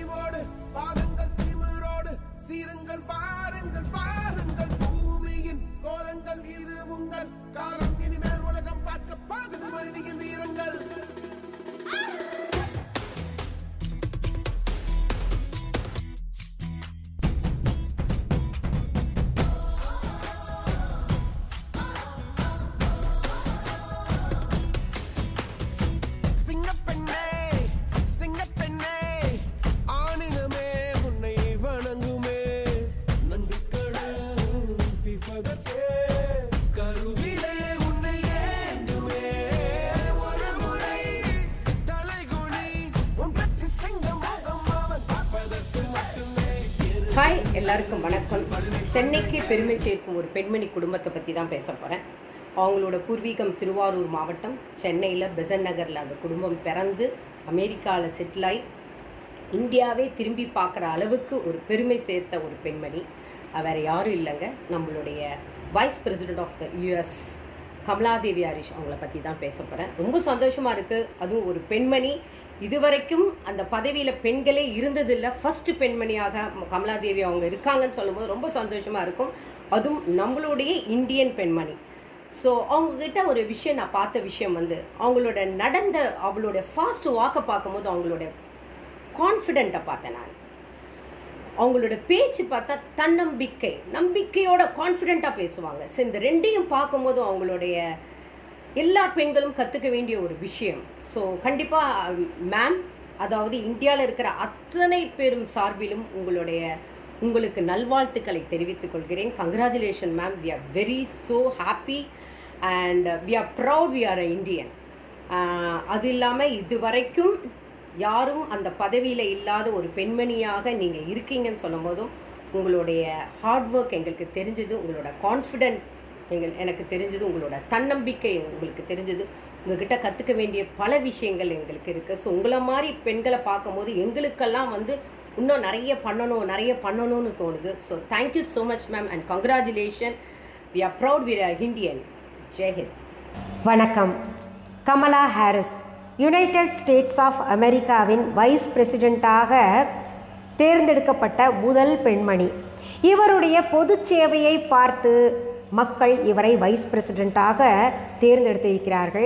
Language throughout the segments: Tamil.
துணிவோடு பாதங்கள் திமிரோடு சீருங்கள் வாருங்கள் வாருங்கள் பூமியின் கோலங்கள் இது உங்கள் காலம் இனிமேல் உலகம் பார்க்க போகுது மனிதியின் வீரங்கள் சிங்கப்பெண்ணே சிங்கப்பெண்ணே ஆணினமே உன்னை வணங்குமே நந்திக்கடல் பிற்பதற்கே கருவிலே உன்னை ஏந்துமே ஒரு முறை தலைகுனி உன் பற்றி சிங்க முகம் அவன் பார்ப்பதற்கு மட்டுமே ஹாய் எல்லாருக்கும் வணக்கம் சென்னைக்கு பெருமை சேர்க்கும் ஒரு பெண்மணி குடும்பத்தை பற்றி தான் பேச போகிறேன் அவங்களோட பூர்வீகம் திருவாரூர் மாவட்டம் சென்னையில் பெசன் நகரில் அந்த குடும்பம் பிறந்து அமெரிக்காவில் செட்டில் ஆகி இந்தியாவே திரும்பி பார்க்குற அளவுக்கு ஒரு பெருமை சேர்த்த ஒரு பெண்மணி அது வேறு யாரும் இல்லைங்க நம்மளுடைய vice president of the US Kamaladevi Harris அவங்கள பற்றி தான் பேச போகிறேன் ரொம்ப சந்தோஷமாக இருக்குது அதுவும் ஒரு பெண்மணி இதுவரைக்கும் அந்த பதவியில் பெண்களே இருந்ததில்லை ஃபஸ்ட்டு பெண்மணியாக ம- கமலாதேவி அவங்க இருக்காங்கன்னு சொல்லும்போது ரொம்ப சந்தோஷமாக இருக்கும் அதுவும் நம்மளுடைய இந்தியன் பெண்மணி ஸோ அவங்கக்கிட்ட ஒரு விஷயம் நான் பார்த்த விஷயம் வந்து அவங்களோட நடந்த அவங்களோட ஃபாஸ்ட் வாக்கை பார்க்கும்போது அவங்களோட கான்ஃபிடென்ட்டை பார்த்தேன் நான் அவங்களோட பேச்சு பார்த்தா தன்னம்பிக்கை நம்பிக்கையோட கான்ஃபிடெண்ட்டாக பேசுவாங்க ஸோ இந்த ரெண்டையும் பார்க்கும்போது அவங்களுடைய எல்லா பெண்களும் கற்றுக்க வேண்டிய ஒரு விஷயம் ஸோ கண்டிப்பாக மேம் அதாவது இந்தியாவில் இருக்கிற அத்தனை பேரும் சார்பிலும் உங்களுடைய உங்களுக்கு நல்வாழ்த்துக்களை தெரிவித்துக் கொள்கிறேன் congratulation ma'am we are very so happy and we are proud we are Indian அது இல்லாமல் இதுவரைக்கும் யாரும் அந்த பதவியில் இல்லாத ஒரு பெண்மணியாக நீங்கள் இருக்கீங்கன்னு சொல்லும் போதும் உங்களுடைய ஹார்ட் ஒர்க் எங்களுக்கு தெரிஞ்சது உங்களோட கான்ஃபிடென்ட் எங்கள் எனக்கு தெரிஞ்சது உங்களோட தன்னம்பிக்கை உங்களுக்கு தெரிஞ்சது உங்ககிட்ட கற்றுக்க வேண்டிய பல விஷயங்கள் எங்களுக்கு இருக்குது ஸோ உங்களை மாதிரி பெண்களை பார்க்கும்போது எங்களுக்கெல்லாம் வந்து இன்னும் நிறைய பண்ணணும் நிறைய பண்ணணும்னு தோணுது so thank you so much ma'am and congratulation we are proud we are Indian Jai Hind வணக்கம் Kamala Harris United States of அமெரிக்காவின் வைஸ் பிரசிடெண்ட்டாக தேர்ந்தெடுக்கப்பட்ட முதல் பெண்மணி இவருடைய பொது சேவையை பார்த்து மக்கள் இவரை வைஸ் பிரசிடெண்ட்டாக தேர்ந்தெடுத்திருக்கிறார்கள்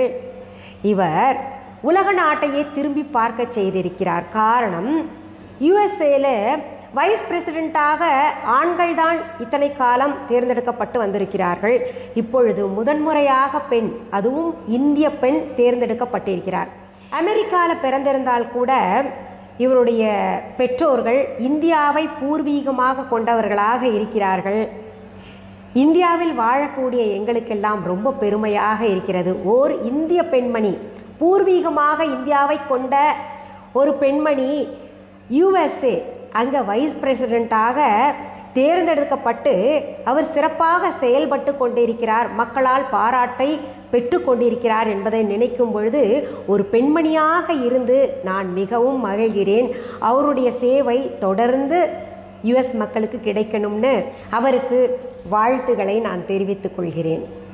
இவர் உலக நாட்டையே திரும்பி பார்க்க செய்திருக்கிறார் காரணம் யுஎஸ்ஏல வைஸ் பிரசிடெண்ட்டாக ஆண்கள்தான் இத்தனை காலம் தேர்ந்தெடுக்கப்பட்டு வந்திருக்கிறார்கள் இப்பொழுது முதன்முறையாக பெண் அதுவும் இந்திய பெண் தேர்ந்தெடுக்கப்பட்டிருக்கிறார் அமெரிக்காவில் பிறந்திருந்தால் கூட இவருடைய பெற்றோர்கள் இந்தியாவை பூர்வீகமாக கொண்டவர்களாக இருக்கிறார்கள் இந்தியாவில் வாழக்கூடிய எங்களுக்கெல்லாம் ரொம்ப பெருமையாக இருக்கிறது ஓர் இந்திய பெண்மணி பூர்வீகமாக இந்தியாவை கொண்ட ஒரு பெண்மணி யுஎஸ்ஏ அங்கே வைஸ் பிரசிடெண்ட்டாக தேர்ந்தெடுக்கப்பட்டு அவர் சிறப்பாக செயல்பட்டு கொண்டிருக்கிறார் மக்களால் பாராட்டை பெற்று கொண்டிருக்கிறார் என்பதை நினைக்கும் பொழுது ஒரு பெண்மணியாக இருந்து நான் மிகவும் மகிழ்கிறேன் அவருடைய சேவை தொடர்ந்து யுஎஸ் மக்களுக்கு கிடைக்கணும்னு அவருக்கு வாழ்த்துக்களை நான் தெரிவித்துக் கொள்கிறேன்